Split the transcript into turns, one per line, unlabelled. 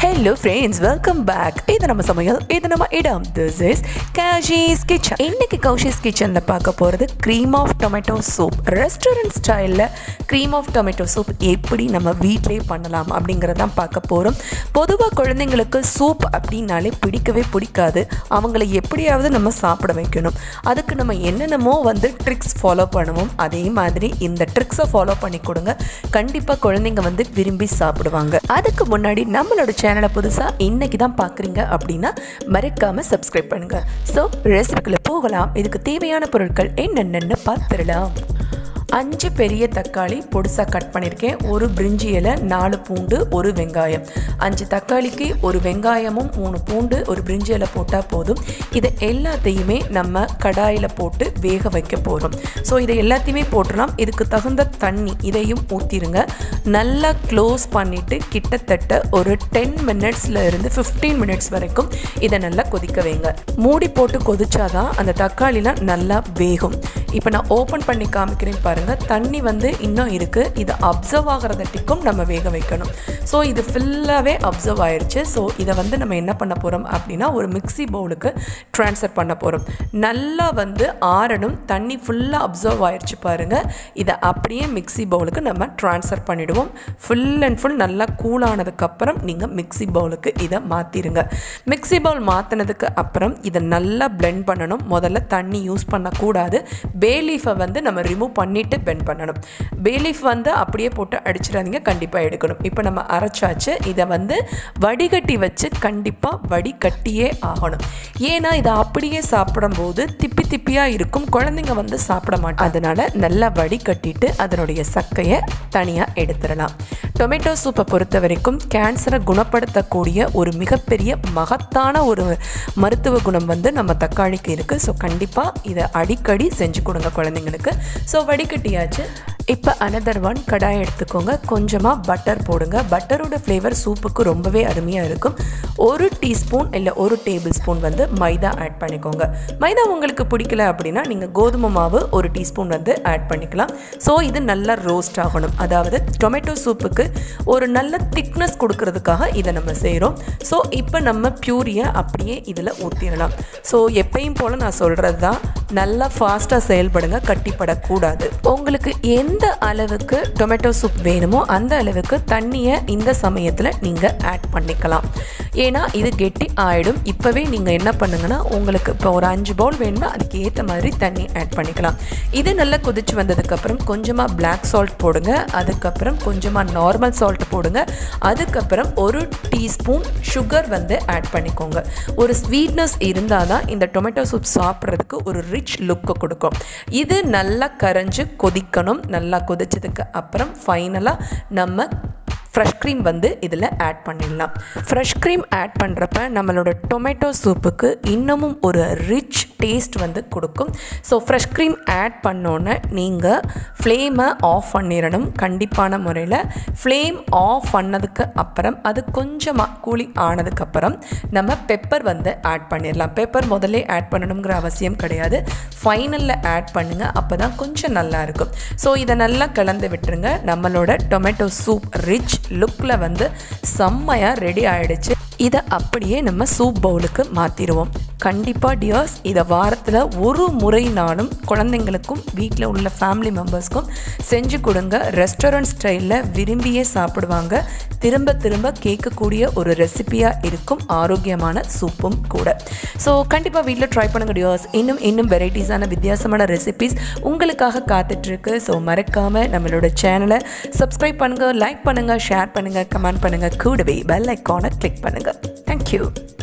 hello friends welcome back இது நம்ம சமையல் இது நம்ம இடம் திஸ் இஸ் காஷிஸ் கிச்சன் இன்னைக்கு கௌஷிஸ் கிச்சனில் பார்க்க போகிறது cream of tomato soup restaurant ஸ்டைலில் க்ரீம் ஆஃப் டொமேட்டோ சூப் எப்படி நம்ம வீட்டிலே பண்ணலாம் அப்படிங்கிறதான் பார்க்க போகிறோம் பொதுவாக குழந்தைங்களுக்கு சூப் அப்படின்னாலே பிடிக்கவே பிடிக்காது அவங்கள எப்படியாவது நம்ம சாப்பிட வைக்கணும் அதுக்கு நம்ம என்னென்னமோ வந்து ட்ரிக்ஸ் ஃபாலோ பண்ணுவோம் அதே மாதிரி இந்த ட்ரிக்ஸை ஃபாலோ பண்ணி கொடுங்க கண்டிப்பாக குழந்தைங்க வந்து விரும்பி சாப்பிடுவாங்க அதுக்கு முன்னாடி நம்மளோட சேனலை புதுசாக இன்னைக்கு தான் பார்க்குறீங்க அப்படின்னா மறக்காமல் சப்ஸ்கிரைப் பண்ணுங்க ஸோ ரெசிபிக்குள்ளே போகலாம் இதுக்கு தேவையான பொருட்கள் என்னென்னு பார்த்துடலாம் அஞ்சு பெரிய தக்காளி பொடிசாக கட் பண்ணியிருக்கேன் ஒரு பிரிஞ்சி இலை நாலு பூண்டு ஒரு வெங்காயம் அஞ்சு தக்காளிக்கு ஒரு வெங்காயமும் மூணு பூண்டு ஒரு பிரிஞ்சி இலை போட்டால் போதும் இதை எல்லாத்தையுமே நம்ம கடாயில் போட்டு வேக வைக்க போகிறோம் ஸோ இதை எல்லாத்தையுமே போட்டுடலாம் இதுக்கு தகுந்த தண்ணி இதையும் ஊற்றிடுங்க நல்லா க்ளோஸ் பண்ணிவிட்டு கிட்டத்தட்ட ஒரு டென் மினிட்ஸில் இருந்து ஃபிஃப்டீன் மினிட்ஸ் வரைக்கும் இதை நல்லா கொதிக்க வைங்க மூடி போட்டு கொதிச்சாதான் அந்த தக்காளிலாம் நல்லா வேகும் இப்போ நான் ஓப்பன் பண்ணி காமிக்கிறேன் பாருங்கள் தண்ணி வந்து இன்னும் இருக்குது இது அப்சர்வ் ஆகிறதட்டிக்கும் நம்ம வேக வைக்கணும் ஸோ இது ஃபுல்லாகவே அப்சர்வ் ஆயிடுச்சு ஸோ இதை வந்து நம்ம என்ன பண்ண போகிறோம் அப்படின்னா ஒரு மிக்சி பவுலுக்கு ட்ரான்ஸ்ஃபர் பண்ண போகிறோம் நல்லா வந்து ஆறணும் தண்ணி ஃபுல்லாக அப்சர்வ் ஆயிடுச்சு பாருங்கள் இதை அப்படியே மிக்சி பவுலுக்கு நம்ம ட்ரான்ஸ்ஃபர் பண்ணிவிடுவோம் ஃபுல் அண்ட் ஃபுல் நல்லா கூலானதுக்கப்புறம் நீங்கள் மிக்சி பவுலுக்கு இதை மாற்றிடுங்க மிக்சி பவுல் மாற்றினதுக்கு அப்புறம் இதை நல்லா பிளெண்ட் பண்ணணும் முதல்ல தண்ணி யூஸ் பண்ணக்கூடாது பே லீஃபை வந்து நம்ம ரிமூவ் பண்ணிவிட்டு பெண்ட் பண்ணணும் பே லீஃப் வந்து அப்படியே போட்டு அடிச்சிடாதீங்க கண்டிப்பாக எடுக்கணும் இப்போ நம்ம அரைச்சாச்சு இதை வந்து வடிகட்டி வச்சு கண்டிப்பாக வடிகட்டியே ஆகணும் ஏன்னா இதை அப்படியே சாப்பிடும்போது திப்பி திப்பியாக இருக்கும் குழந்தைங்க வந்து சாப்பிட மாட்டாங்க அதனால் நல்லா வடிகட்டிட்டு அதனுடைய சக்கையை தனியாக எடுத்துடலாம் டொமேட்டோ சூப்பை பொறுத்த வரைக்கும் கேன்சரை குணப்படுத்தக்கூடிய ஒரு மிகப்பெரிய மகத்தான ஒரு மருத்துவ குணம் வந்து நம்ம தக்காளிக்கு இருக்குது ஸோ கண்டிப்பாக இதை அடிக்கடி செஞ்சு கொடுங்க குழந்தைங்களுக்கு ஸோ வடிகட்டியாச்சு இப்போ அனதர் ஒன் கடாய் எடுத்துக்கோங்க கொஞ்சமாக பட்டர் போடுங்க பட்டரோட ஃப்ளேவர் சூப்புக்கு ரொம்பவே அருமையாக இருக்கும் ஒரு டீஸ்பூன் இல்லை ஒரு டேபிள் ஸ்பூன் வந்து மைதா ஆட் பண்ணிக்கோங்க மைதா உங்களுக்கு பிடிக்கல அப்படின்னா நீங்கள் கோதுமை மாவு ஒரு டீஸ்பூன் வந்து ஆட் பண்ணிக்கலாம் ஸோ இது நல்லா ரோஸ்ட் ஆகணும் அதாவது டொமேட்டோ சூப்புக்கு ஒரு நல்ல திக்னஸ் கொடுக்கறதுக்காக இதை நம்ம செய்கிறோம் ஸோ இப்போ நம்ம பியூரியை அப்படியே இதில் ஊற்றிடலாம் ஸோ எப்பயும் போல் நான் சொல்கிறது தான் நல்லா ஃபாஸ்ட்டாக செயல்படுங்க கட்டிப்படக்கூடாது உங்களுக்கு எந்த அளவுக்கு டொமேட்டோ சூப் வேணுமோ அந்த அளவுக்கு தண்ணியை இந்த சமயத்தில் நீங்கள் ஆட் பண்ணிக்கலாம் ஏன்னா இது கெட்டி ஆகிடும் இப்போவே நீங்கள் என்ன பண்ணுங்கன்னா உங்களுக்கு இப்போ ஒரு அஞ்சு பவுல் வேணும்னா அதுக்கு ஏற்ற மாதிரி தண்ணி ஆட் பண்ணிக்கலாம் இது நல்லா கொதிச்சு வந்ததுக்கப்புறம் கொஞ்சமாக பிளாக் சால்ட் போடுங்க அதுக்கப்புறம் கொஞ்சமாக நார்மல் சால்ட் போடுங்க அதுக்கப்புறம் ஒரு டீஸ்பூன் சுகர் வந்து ஆட் பண்ணிக்கோங்க ஒரு ஸ்வீட்னஸ் இருந்தால் தான் இந்த டொமேட்டோ சூப் சாப்பிட்றதுக்கு ஒரு ரிச் லுக்கு கொடுக்கும் இது நல்லா கரைஞ்சு கொதிக்கணும் நல்லா கொதிச்சதுக்கு அப்புறம் ஃபைனலாக நம்ம ஃப்ரெஷ் க்ரீம் வந்து இதில் ஆட் பண்ணிடலாம் ஃப்ரெஷ் க்ரீம் ஆட் பண்ணுறப்ப நம்மளோட டொமேட்டோ சூப்புக்கு இன்னமும் ஒரு ரிச் டேஸ்ட் வந்து கொடுக்கும் ஸோ ஃப்ரெஷ் க்ரீம் ஆட் பண்ணோன்னே நீங்கள் ஃப்ளேமை ஆஃப் பண்ணிடணும் கண்டிப்பான முறையில் ஃப்ளேம் ஆஃப் பண்ணதுக்கு அப்புறம் அது கொஞ்சமாக கூலிங் ஆனதுக்கப்புறம் நம்ம பெப்பர் வந்து ஆட் பண்ணிடலாம் பெப்பர் முதல்ல ஆட் பண்ணணுங்கிற அவசியம் கிடையாது ஃபைனலில் ஆட் பண்ணுங்கள் அப்போ தான் கொஞ்சம் நல்லாயிருக்கும் ஸோ இதை நல்லா கலந்து விட்டுருங்க நம்மளோட டொமேட்டோ சூப் ரிச் லுக்கில் வந்து செம்மையாக ரெடி ஆகிடுச்சு இதை அப்படியே நம்ம சூப் பவுலுக்கு மாற்றிடுவோம் கண்டிப்பாக டியர்ஸ் இதை வாரத்தில் ஒரு முறைனாலும் குழந்தைங்களுக்கும் வீட்டில் உள்ள ஃபேமிலி மெம்பர்ஸ்க்கும் செஞ்சு கொடுங்க ரெஸ்டாரண்ட் ஸ்டைலில் விரும்பியே சாப்பிடுவாங்க திரும்ப திரும்ப கேட்கக்கூடிய ஒரு ரெசிபியாக இருக்கும் ஆரோக்கியமான சூப்பும் கூட ஸோ கண்டிப்பாக வீட்டில் ட்ரை பண்ணுங்க டியர்ஸ் இன்னும் இன்னும் வெரைட்டிஸான வித்தியாசமான ரெசிபிஸ் உங்களுக்காக காத்துட்ருக்கு ஸோ மறக்காமல் நம்மளோட சேனலை சப்ஸ்கிரைப் பண்ணுங்கள் லைக் பண்ணுங்கள் ஷேர் பண்ணுங்கள் கமெண்ட் பண்ணுங்கள் கூடவே பெல் ஐக்கானை கிளிக் பண்ணுங்கள் தேங்க்யூ